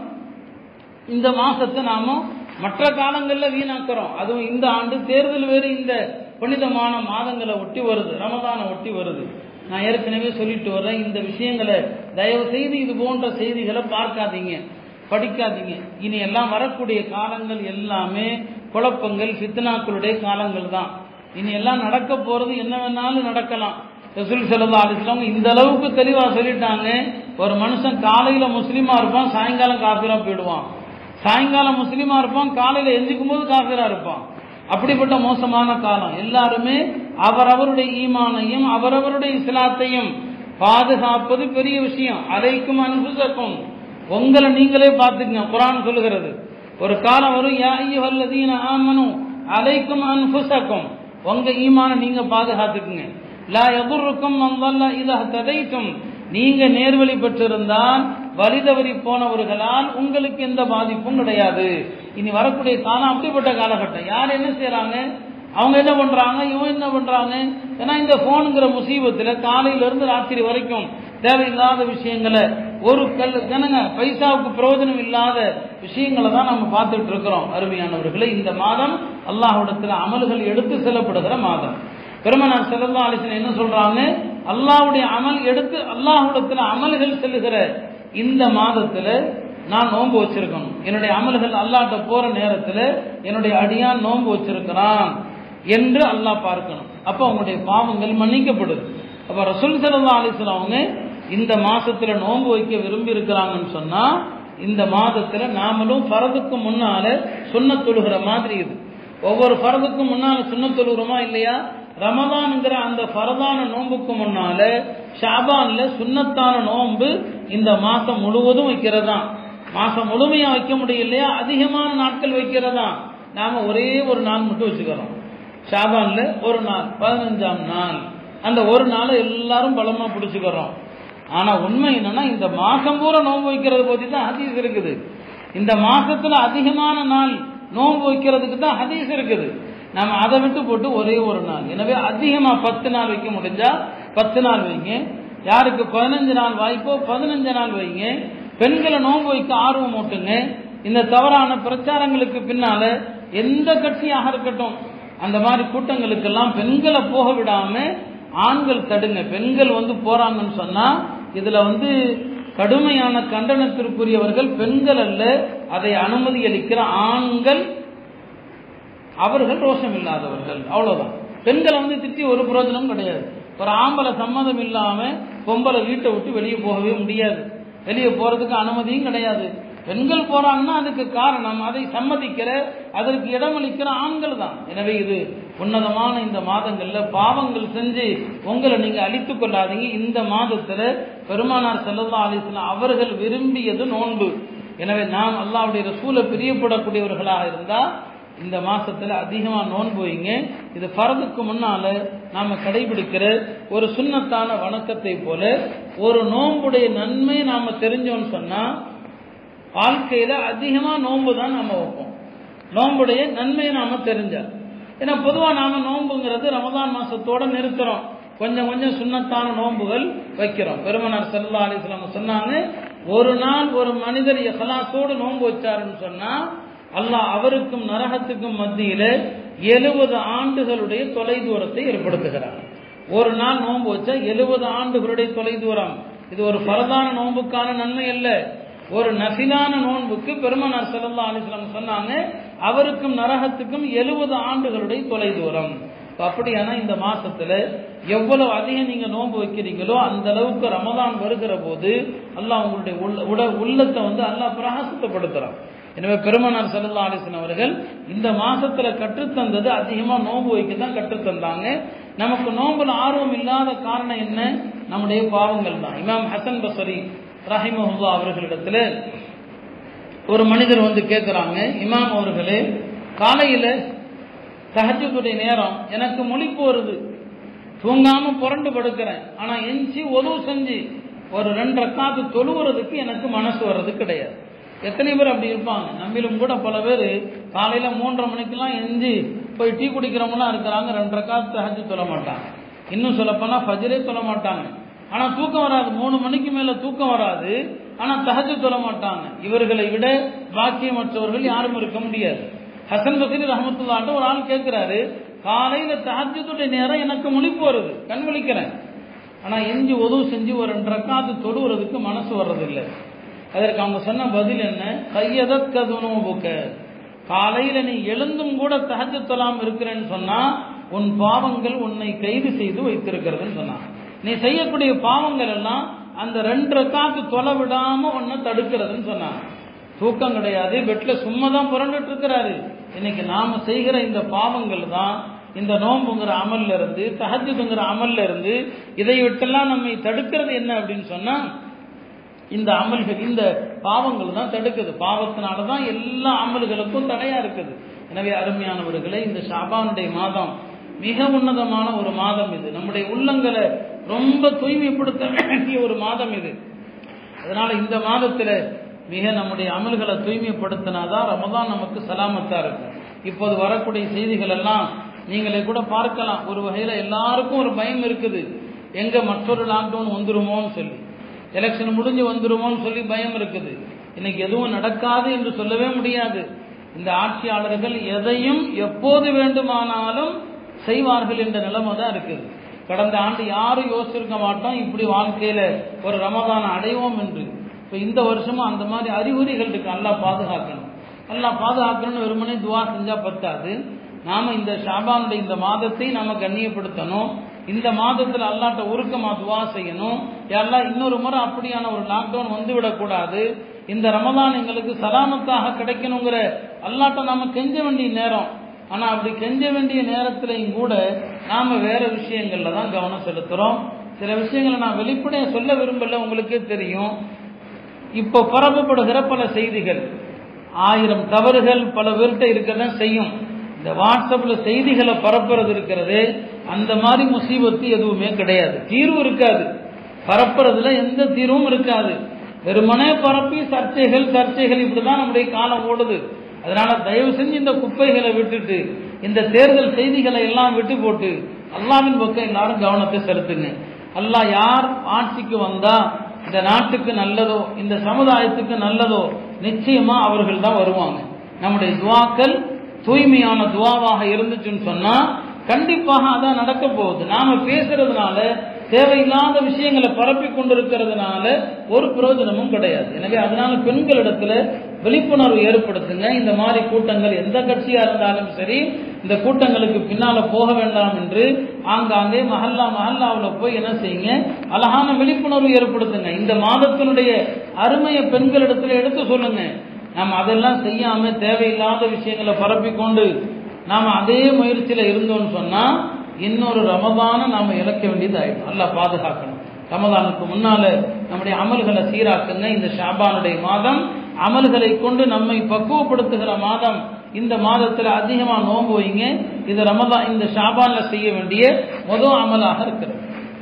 இந்த மாசத்தை நாம மற்ற காலங்களில் வீணாக்குறோம் அதுவும் இந்த ஆண்டு தேர்தல் வேறு இந்த புனிதமான மாதங்களை ஒட்டி வருது ரமதானை ஒட்டி வருது நான் ஏற்கனவே சொல்லிட்டு வர்றேன் இந்த விஷயங்களை தயவு செய்து இது போன்ற செய்திகளை பார்க்காதீங்க படிக்காதீங்க இனி எல்லாம் வரக்கூடிய காலங்கள் எல்லாமே குழப்பங்கள் ஃபித்னாக்களுடைய காலங்கள் தான் இனி எல்லாம் நடக்க போறது என்ன வேணாலும் நடக்கலாம் ரசூல் சல்லா அலிஸ்லாம் இந்த அளவுக்கு தெளிவா சொல்லிட்டாங்க ஒரு மனுஷன் காலையில முஸ்லீமா இருப்பான் சாயங்காலம் காஃபிரா போயிடுவான் சாயங்காலம் முஸ்லீமா இருப்பான் காலையில எந்திக்கும் போது காஃபிரா இருப்பான் அப்படிப்பட்ட மோசமான காலம் எல்லாருமே அவரவருடைய ஈமானையும் அவரவருடைய இஸ்லாத்தையும் பாதுகாப்பது பெரிய விஷயம் அலைக்கும் அன்புசக்கும் உங்களை நீங்களே பார்த்துக்கங்க குரான் சொல்லுகிறது ஒரு காலம் வரும் யா ஐயுஹல்லதீன ஆமனு அலைக்கும் அன்புசக்கும் உங்க ஈமான நீங்க பாதுகாத்துக்குங்க லா எதுருக்கும் மந்தல்ல இதா ததைக்கும் நீங்க நேர்வழி பெற்றிருந்தால் வழிதவறி போனவர்களால் உங்களுக்கு எந்த பாதிப்பும் கிடையாது இனி வரக்கூடிய காலம் அப்படிப்பட்ட காலகட்டம் யார் என்ன செய்யறாங்க அவங்க என்ன பண்றாங்க இவன் என்ன பண்றாங்க ஏன்னா இந்த போனுங்கிற முசீபத்துல காலையில இருந்து ராத்திரி வரைக்கும் தேவையில்லாத விஷயங்களை ஒரு கல் ஜனங்க பைசாவுக்கு பிரயோஜனம் இல்லாத விஷயங்களை தான் நம்ம பார்த்துட்டு இருக்கிறோம் அருமையானவர்களை இந்த மாதம் அல்லாஹ்விடத்தில் அமல்கள் எடுத்து செல்லப்படுகிற மாதம் பெருமனார் செல்லல்லா அலிசன் என்ன சொல்றாங்க அல்லாஹ்வுடைய அமல் எடுத்து அல்லாஹ்விடத்தில் அமல்கள் செல்லுகிற இந்த மாதத்துல நான் நோன்பு வச்சிருக்கணும் என்னுடைய அமல்கள் அல்லாட்ட போற நேரத்துல என்னுடைய அடியான் நோன்பு வச்சிருக்கிறான் என்று அல்லாஹ் பார்க்கணும் அப்ப அவங்களுடைய பாவங்கள் மன்னிக்கப்படுது அப்ப ரசூல் சல்லா அலிஸ்லாம் அவங்க இந்த மாசத்துல நோன்பு வைக்க விரும்பி இருக்கிறாங்கன்னு சொன்னா இந்த மாதத்துல நாமளும் ஃபரதுக்கு முன்னால சுண்ண தொழுகிற மாதிரி இது ஒவ்வொரு ஃபரதுக்கும் முன்னால சுண்ண தொழுகிறோமா இல்லையா ரமதான்ங்கிற அந்த ஃபரதான நோன்புக்கு முன்னால ஷாபான்ல சுண்ணத்தான நோன்பு இந்த மாசம் முழுவதும் வைக்கிறதா மாசம் முழுமையா வைக்க முடியலையா அதிகமான நாட்கள் வைக்கிறதா நாம ஒரே ஒரு நாள் மட்டும் வச்சுக்கிறோம் ஷாபான்ல ஒரு நாள் பதினஞ்சாம் நாள் அந்த ஒரு நாளை எல்லாரும் பலமா பிடிச்சுக்கிறோம் ஆனா உண்மை என்னன்னா இந்த மாசம் பூரா நோன்பு வைக்கிறது பத்தி தான் ஹதீஸ் இருக்குது இந்த மாசத்துல அதிகமான நாள் நோன்பு வைக்கிறதுக்கு தான் ஹதீஸ் இருக்குது நம்ம அதை விட்டு போட்டு ஒரே ஒரு நாள் எனவே அதிகமா பத்து நாள் வைக்க முடிஞ்சா பத்து நாள் வைங்க யாருக்கு பதினஞ்சு நாள் வாய்ப்போ பதினஞ்சு நாள் வைங்க பெண்களை நோன்பு வைக்க ஆர்வம் ஊட்டுங்க இந்த தவறான பிரச்சாரங்களுக்கு பின்னால எந்த கட்சியாக இருக்கட்டும் அந்த மாதிரி கூட்டங்களுக்கெல்லாம் பெண்களை போக விடாம ஆண்கள் தடுங்க பெண்கள் வந்து போறாங்கன்னு சொன்னா இதுல வந்து கடுமையான கண்டனத்திற்குரியவர்கள் பெண்கள் அல்ல அதை அனுமதி அளிக்கிற ஆண்கள் அவர்கள் ரோஷம் இல்லாதவர்கள் அவ்வளவுதான் பெண்களை வந்து திட்டி ஒரு பிரயோஜனம் கிடையாது ஒரு ஆம்பளை சம்மதம் இல்லாம பொம்பளை வீட்டை விட்டு வெளியே போகவே முடியாது வெளியே போறதுக்கு அனுமதியும் கிடையாது பெண்கள் போறாங்கன்னா அதுக்கு காரணம் அதை சம்மதிக்கிற அதற்கு இடமளிக்கிற ஆண்கள் தான் எனவே இது உன்னதமான இந்த மாதங்கள்ல பாவங்கள் செஞ்சு உங்களை நீங்க அழித்துக் கொள்ளாதீங்க இந்த மாதத்துல பெருமானார் செல்லல்லா அலிஸ்லாம் அவர்கள் விரும்பியது நோன்பு எனவே நாம் அல்லாவுடைய ரசூலை பிரியப்படக்கூடியவர்களாக இருந்தா இந்த மாசத்துல அதிகமா நோன்பு வைங்க இது ஃபரதுக்கு முன்னால நாம கடைபிடிக்கிற ஒரு சுண்ணத்தான வணக்கத்தை போல ஒரு நோன்புடைய நன்மை நாம தெரிஞ்சோம்னு சொன்னா வாழ்க்கையில அதிகமா நோன்பு தான் நாம வைப்போம் நோன்புடைய நன்மையை நாம தெரிஞ்சா ஏன்னா பொதுவா நாம நோன்புங்கிறது ரமதான் மாசத்தோட நிறுத்துறோம் கொஞ்சம் கொஞ்சம் சுண்ணத்தான நோன்புகள் வைக்கிறோம் பெருமனார் சல்லா அலிஸ்லாம் சொன்னாங்க ஒரு நாள் ஒரு மனிதர் எஹலாசோடு நோன்பு வச்சாருன்னு சொன்னா அல்லாஹ் அவருக்கும் நரகத்துக்கும் மத்தியில எழுபது ஆண்டுகளுடைய தொலை தூரத்தை ஏற்படுத்துகிறார் ஒரு நாள் நோன்பு வச்சா எழுபது ஆண்டுகளுடைய தொலை தூரம் இது ஒரு பரதான நோன்புக்கான நன்மை அல்ல ஒரு நசிலான நோன்புக்கு பெருமனார் சல்லா அலிஸ்லாம் சொன்னாங்க அவருக்கும் நரகத்துக்கும் எழுபது ஆண்டுகளுடைய தொலை தூரம் இப்ப அப்படியானா இந்த மாசத்துல எவ்வளவு அதிகம் நீங்க நோன்பு வைக்கிறீங்களோ அந்த அளவுக்கு ரமதான் வருகிற போது அல்லாஹ் உங்களுடைய உள்ள உட உள்ளத்தை வந்து அல்லாஹ் பிரகாசத்தைப்படுத்துறான் எனவே பெருமனார் சல்லா அலிசன் அவர்கள் இந்த மாசத்துல கற்றுத்தந்தது அதிகமா நோன்பு வைக்க தான் கற்றுத்தந்தாங்க நமக்கு நோன்புல ஆர்வம் இல்லாத காரணம் என்ன நம்முடைய பாவங்கள் தான் இமாம் ஹசன் பசரி ரஹிமஹுல்லா அவர்களிடத்துல ஒரு மனிதர் வந்து கேட்குறாங்க இமாம் அவர்களே காலையில தஹஜத்துடைய நேரம் எனக்கு முழிப்பு வருது தூங்காம புரண்டு படுக்கிறேன் ஆனா எஞ்சி உதவு செஞ்சு ஒரு ரெண்டு ரக்காத்து தொழுவுறதுக்கு எனக்கு மனசு வர்றது கிடையாது எத்தனை பேர் அப்படி இருப்பாங்க நம்மிலும் கூட பல பேர் காலையில மூன்றரை மணிக்கெல்லாம் எஞ்சி போய் டீ குடிக்கிறவங்களாம் இருக்கிறாங்க ரெண்டு ரக்காத்து தஹஜ் தொழ மாட்டாங்க இன்னும் சொல்லப்போனா ஃபஜ்ரே தொழ மாட்டாங்க ஆனா தூக்கம் வராது மூணு மணிக்கு மேல தூக்கம் வராது ஆனா தஹஜ் தொழ மாட்டாங்க இவர்களை விட பாக்கியமற்றவர்கள் யாரும் இருக்க முடியாது ஹசன் பசீர் ரஹமத்துல்லாட்ட ஒரு ஆள் கேட்கிறாரு காலையில தஹஜத்துடைய நேரம் எனக்கு முழிப்பு வருது கண் விழிக்கிறேன் ஆனா எஞ்சி உதவு செஞ்சு ஒரு ரெண்டு ரக்காத்து தொழுவுறதுக்கு மனசு வர்றதில்லை அதற்கு அவங்க சொன்ன பதில் என்ன கையதற்கதுனோபுக்க காலையில நீ எழுந்தும் கூட தஹஜ தொழாம இருக்கிறேன்னு சொன்னா உன் பாவங்கள் உன்னை கைது செய்து வைத்திருக்கிறதுன்னு சொன்னான் நீ செய்யக்கூடிய பாவங்கள் எல்லாம் அந்த ரெண்டு ரக்காத்து தொலை விடாம உன்னை தடுக்கிறதுன்னு சொன்னான் தூக்கம் கிடையாது பெட்ல சும்மா தான் புரண்டுட்டு இருக்கிறாரு இன்னைக்கு நாம செய்கிற இந்த பாவங்கள் தான் இந்த நோம்புங்கிற அமல்ல இருந்து தஹஜுங்கிற அமல்ல இருந்து இதை விட்டெல்லாம் நம்மை தடுக்கிறது என்ன அப்படின்னு சொன்னா இந்த அமல்கள் இந்த பாவங்கள் தான் தடுக்குது பாவத்தினால தான் எல்லா அமல்களுக்கும் தடையா இருக்குது எனவே அருமையானவர்களே இந்த ஷாபானுடைய மாதம் மிக உன்னதமான ஒரு மாதம் இது நம்முடைய உள்ளங்களை ரொம்ப தூய்மைப்படுத்த வேண்டிய ஒரு மாதம் இது அதனால இந்த மாதத்துல மிக நம்முடைய அமல்களை தூய்மைப்படுத்தினாதான் ரமதான் நமக்கு சலாமத்தா இருக்கும் இப்போது வரக்கூடிய செய்திகள் எல்லாம் நீங்களே கூட பார்க்கலாம் ஒரு வகையில எல்லாருக்கும் ஒரு பயம் இருக்குது எங்க மற்றொரு லாக்டவுன் வந்துருமோன்னு சொல்லி எலெக்ஷன் முடிஞ்சு வந்துருமோன்னு சொல்லி பயம் இருக்குது இன்னைக்கு எதுவும் நடக்காது என்று சொல்லவே முடியாது இந்த ஆட்சியாளர்கள் எதையும் எப்போது வேண்டுமானாலும் செய்வார்கள் என்ற நிலைமை தான் இருக்குது கடந்த ஆண்டு யாரும் யோசிச்சிருக்க மாட்டோம் இப்படி வாழ்க்கையில ஒரு ரமதான அடைவோம் என்று இப்போ இந்த வருஷமும் அந்த மாதிரி அறிகுறிகள் இருக்கு நல்லா பாதுகாக்கணும் நல்லா பாதுகாக்கணும்னு வெறுமனே துவா செஞ்சா பத்தாது நாம இந்த ஷாபானுடைய இந்த மாதத்தை நாம கண்ணியப்படுத்தணும் இந்த மாதத்துல அல்லாட்ட உருக்கமா துவா செய்யணும் எல்லாம் இன்னொரு முறை அப்படியான ஒரு லாக்டவுன் வந்து விடக்கூடாது இந்த ரமதான் எங்களுக்கு சலாமத்தாக கிடைக்கணுங்கிற அல்லாட்ட நாம கெஞ்ச வேண்டிய நேரம் ஆனா அப்படி கெஞ்ச வேண்டிய நேரத்திலையும் கூட நாம வேற விஷயங்கள்ல தான் கவனம் செலுத்துறோம் சில விஷயங்களை நான் வெளிப்படையா சொல்ல விரும்பல உங்களுக்கே தெரியும் இப்போ பரப்பப்படுகிற பல செய்திகள் ஆயிரம் தவறுகள் பல பேர்கிட்ட இருக்கதான் செய்யும் இந்த வாட்ஸ்அப்ல செய்திகளை பரப்புறது இருக்கிறது அந்த மாதிரி முசீபத்து எதுவுமே கிடையாது தீர்வு இருக்காது பரப்புறதுல எந்த தீர்வும் இருக்காது வெறுமனே பரப்பி சர்ச்சைகள் சர்ச்சைகள் இப்படிதான் நம்முடைய காலம் ஓடுது அதனால தயவு செஞ்சு இந்த குப்பைகளை விட்டுட்டு இந்த தேர்தல் செய்திகளை எல்லாம் விட்டு போட்டு அல்லாவின் பக்கம் எல்லாரும் கவனத்தை செலுத்துங்க அல்லாஹ் யார் ஆட்சிக்கு வந்தா இந்த நாட்டுக்கு நல்லதோ இந்த சமுதாயத்துக்கு நல்லதோ நிச்சயமா அவர்கள் தான் வருவாங்க நம்முடைய துவாக்கள் தூய்மையான துவாவாக இருந்துச்சுன்னு சொன்னா கண்டிப்பாக அதான் நடக்க போகுது நாம பேசுறதுனால தேவையில்லாத விஷயங்களை பரப்பி கொண்டிருக்கிறதுனால ஒரு பிரயோஜனமும் கிடையாது எனவே அதனால பெண்களிடத்துல விழிப்புணர்வு ஏற்படுத்துங்க இந்த மாதிரி கூட்டங்கள் எந்த கட்சியா இருந்தாலும் சரி இந்த கூட்டங்களுக்கு பின்னால போக வேண்டாம் என்று ஆங்காங்கே மஹல்லா மஹல்லாவில் போய் என்ன செய்யுங்க அழகான விழிப்புணர்வு ஏற்படுத்துங்க இந்த மாதத்தினுடைய அருமையை பெண்களிடத்துல எடுத்து சொல்லுங்க நாம் அதெல்லாம் செய்யாம தேவையில்லாத விஷயங்களை பரப்பிக்கொண்டு நாம் அதே முயற்சியில இருந்தோம்னு சொன்னா இன்னொரு ரமதான நாம இழக்க வேண்டியது ஆயிடும் நல்லா பாதுகாக்கணும் ரமதானுக்கு முன்னால நம்முடைய அமல்களை சீராக்குங்க இந்த ஷாபானுடைய மாதம் அமல்களை கொண்டு நம்மை பக்குவப்படுத்துகிற மாதம் இந்த மாதத்துல அதிகமா நோன்பு வைங்க இது ரமதான் இந்த ஷாபான்ல செய்ய வேண்டிய முதல் அமலாக இருக்கிறது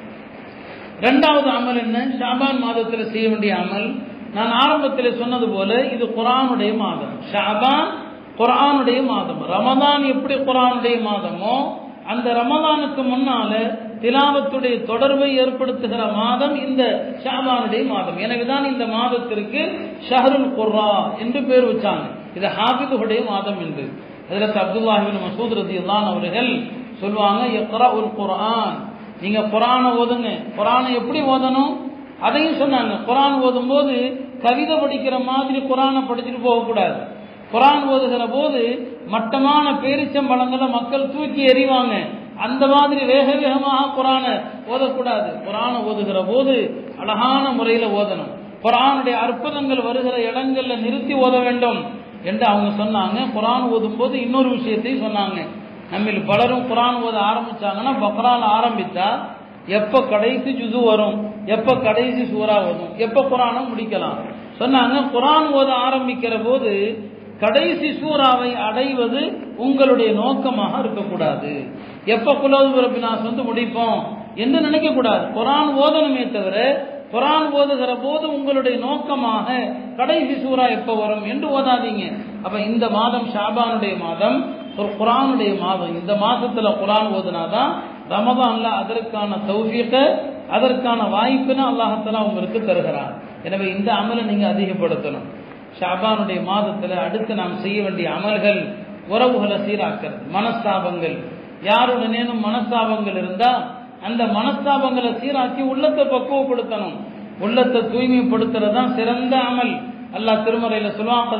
ரெண்டாவது அமல் என்ன ஷாபான் மாதத்துல செய்ய வேண்டிய அமல் நான் ஆரம்பத்தில் சொன்னது போல இது குரானுடைய மாதம் ஷாபான் குரானுடைய மாதம் ரமதான் எப்படி குரானுடைய மாதமோ அந்த ரமதானுக்கு முன்னால திலாவத்துடைய தொடர்பை ஏற்படுத்துகிற மாதம் இந்த ஷாபானுடைய மாதம் எனவேதான் இந்த மாதத்திற்கு ஷஹருல் குர்ரா என்று பேர் வச்சாங்க இது ஹாபிதுடைய மாதம் என்று அதில் அப்துல்லாஹிபின் மசூத் ரதி அவர்கள் சொல்லுவாங்க எக்ரா உல் குர்ஆன் நீங்க குரானை ஓதுங்க குரானை எப்படி ஓதணும் அதையும் சொன்னாங்க குரான் ஓதும் போது கவிதை படிக்கிற மாதிரி குரானை படிச்சுட்டு போகக்கூடாது குரான் ஓதுகிற போது மட்டமான பேரிச்சம்பழங்களை மக்கள் தூக்கி எறிவாங்க அந்த மாதிரி வேக வேகமாக குரானை ஓதக்கூடாது குரானை ஓதுகிற போது அழகான முறையில் ஓதணும் குரானுடைய அற்புதங்கள் வருகிற இடங்கள்ல நிறுத்தி ஓத வேண்டும் என்று அவங்க சொன்னாங்க குரான் ஓதும் போது இன்னொரு விஷயத்தையும் சொன்னாங்க நம்மில் பலரும் குரான் ஓத ஆரம்பிச்சாங்கன்னா பக்ரான் ஆரம்பித்தா எப்ப கடைசி ஜுது வரும் எப்ப கடைசி சூறா வரும் எப்ப குரானை முடிக்கலாம் சொன்னாங்க குரான் ஓத ஆரம்பிக்கிற போது கடைசி சூறாவை அடைவது உங்களுடைய நோக்கமாக இருக்கக்கூடாது எப்ப குலவு பிறப்பினாஸ் வந்து முடிப்போம் என்று நினைக்க கூடாது குரான் ஓதணுமே தவிர குரான் ஓதுகிற போது உங்களுடைய நோக்கமாக கடைசி சூறா எப்ப வரும் என்று ஓதாதீங்க அப்ப இந்த மாதம் ஷாபானுடைய மாதம் ஒரு குரானுடைய மாதம் இந்த மாசத்துல குரான் ஓதுனாதான் ரமதான்ல அதற்கான தௌஃபீக்க அதற்கான வாய்ப்புன்னு அல்லாஹத்தலா உங்களுக்கு தருகிறான் எனவே இந்த அமலை நீங்க அதிகப்படுத்தணும் ஷாபானுடைய மாதத்துல அடுத்து நாம் செய்ய வேண்டிய அமல்கள் உறவுகளை சீராக்கிறது மனஸ்தாபங்கள் யாருடனேனும் மனஸ்தாபங்கள் இருந்தா அந்த மனஸ்தாபங்களை சீராக்கி உள்ளத்தை பக்குவப்படுத்தணும் உள்ளத்தை தூய்மைப்படுத்துறது தான் சிறந்த அமல் அல்லாஹ் திருமறையில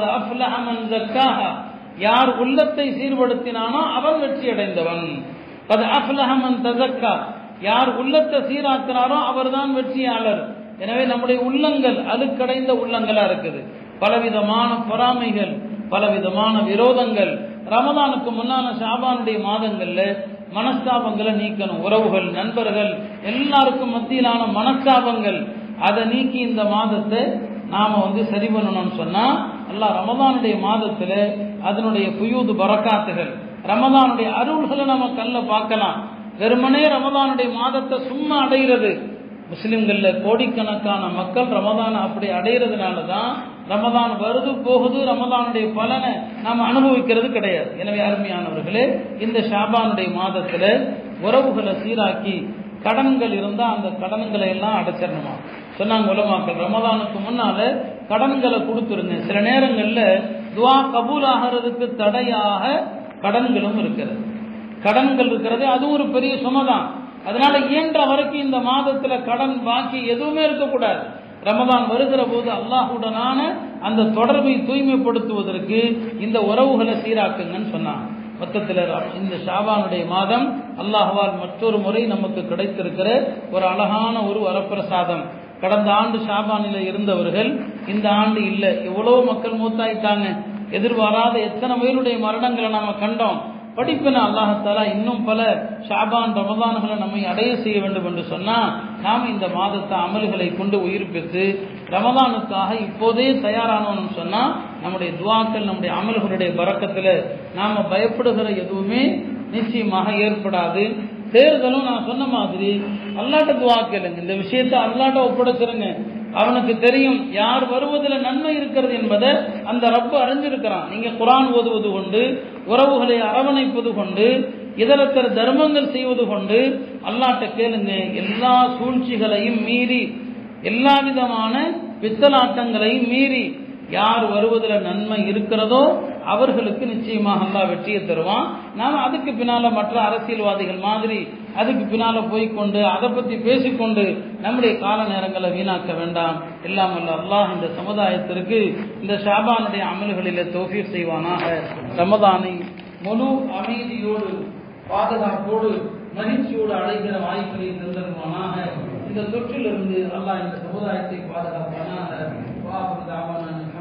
சொல்லுவான் யார் உள்ளத்தை சீர்படுத்தினானோ அவன் வெற்றி அடைந்தவன் அது அஃப்லஹமன் தசக்கா யார் உள்ளத்தை சீராக்கினாரோ அவர்தான் வெற்றியாளர் எனவே நம்முடைய உள்ளங்கள் அழுக்கடைந்த உள்ளங்களா இருக்குது பலவிதமான பொறாமைகள் பலவிதமான விரோதங்கள் ரமதானுக்கு முன்னான ஷாபானுடைய மாதங்கள்ல மனஸ்தாபங்களை நீக்கணும் உறவுகள் நண்பர்கள் எல்லாருக்கும் மத்தியிலான மனஸ்தாபங்கள் அதை நீக்கி இந்த மாதத்தை நாம வந்து சரி பண்ணணும்னு சொன்னா அல்லாஹ் ரமதானுடைய மாதத்துல அதனுடைய புயூது பறக்காத்துகள் ரமதானுடைய அருள்களை நம்ம கல்ல பார்க்கலாம் வெறுமனே ரமதானுடைய மாதத்தை சும்மா அடைகிறது முஸ்லிம்கள்ல கோடிக்கணக்கான மக்கள் ரமதான் அப்படி அடைகிறதுனால தான் ரமதான் வருது போகுது ரமதானுடைய பலனை நாம் அனுபவிக்கிறது கிடையாது எனவே அருமையானவர்களே இந்த ஷாபானுடைய மாதத்துல உறவுகளை சீராக்கி கடன்கள் இருந்தால் அந்த கடன்களை எல்லாம் அடைச்சிடணுமா சொன்னாங்க உலமாக்கள் ரமதானுக்கு முன்னால கடன்களை கொடுத்துருங்க சில நேரங்களில் துவா கபூல் ஆகிறதுக்கு தடையாக கடன்களும் இருக்கிறது கடன்கள் இருக்கிறது அது ஒரு பெரிய சுமதான் அதனால இயன்ற வரைக்கும் இந்த மாதத்துல கடன் பாக்கி எதுவுமே இருக்கக்கூடாது ரமதான் வருகிற போது அல்லாஹுடனான அந்த தொடர்பை தூய்மைப்படுத்துவதற்கு இந்த உறவுகளை சீராக்குங்கன்னு சொன்னாங்க மொத்தத்தில் இந்த ஷாபானுடைய மாதம் அல்லாஹ்வால் மற்றொரு முறை நமக்கு கிடைத்திருக்கிற ஒரு அழகான ஒரு வரப்பிரசாதம் கடந்த ஆண்டு ஷாபானில் இருந்தவர்கள் இந்த ஆண்டு இல்லை எவ்வளவு மக்கள் மூத்தாயிட்டாங்க எதிர்பாராத எத்தனை பேருடைய மரணங்களை நாம கண்டோம் படிப்பின அல்லாஹாலா இன்னும் பல ஷாபான் ரமதான்களை நம்மை அடைய செய்ய வேண்டும் என்று சொன்னால் நாம் இந்த மாதத்தை அமல்களை கொண்டு உயிர் பெற்று ரமதானுக்காக இப்போதே தயாரானோம்னு சொன்னால் நம்முடைய துவாக்கள் நம்முடைய அமல்களுடைய பறக்கத்தில் நாம் பயப்படுகிற எதுவுமே நிச்சயமாக ஏற்படாது தேர்தலும் நான் சொன்ன மாதிரி அல்லாட்ட துவா கேளுங்க இந்த விஷயத்தை அல்லாட்ட ஒப்படைச்சிருங்க அவனுக்கு தெரியும் யார் வருவதில் நன்மை இருக்கிறது என்பதை அந்த ரப்பு அறிஞ்சிருக்கிறான் நீங்க குரான் ஓதுவது கொண்டு உறவுகளை அரவணைப்பது கொண்டு இதரத்தர தர்மங்கள் செய்வது கொண்டு அல்லாட்ட கேளுங்க எல்லா சூழ்ச்சிகளையும் மீறி எல்லா விதமான பித்தலாட்டங்களையும் மீறி யார் வருவதில் நன்மை இருக்கிறதோ அவர்களுக்கு நிச்சயமாக அல்லா வெற்றியை தருவான் நாம் அதுக்கு பின்னால மற்ற அரசியல்வாதிகள் மாதிரி அதுக்கு பின்னால போய்கொண்டு அதை பற்றி பேசிக்கொண்டு நம்முடைய கால நேரங்களை வீணாக்க வேண்டாம் எல்லாம் அல்ல அல்லாஹ் இந்த சமுதாயத்திற்கு இந்த ஷாபானுடைய அமல்களிலே தோஃபீர் செய்வானாக ரமதானை முழு அமைதியோடு பாதுகாப்போடு மகிழ்ச்சியோடு அடைகிற வாய்ப்புகளை தந்திருவானாக இந்த தொற்றிலிருந்து அல்லாஹ் இந்த சமுதாயத்தை பாதுகாப்பானாக வாபு தாவான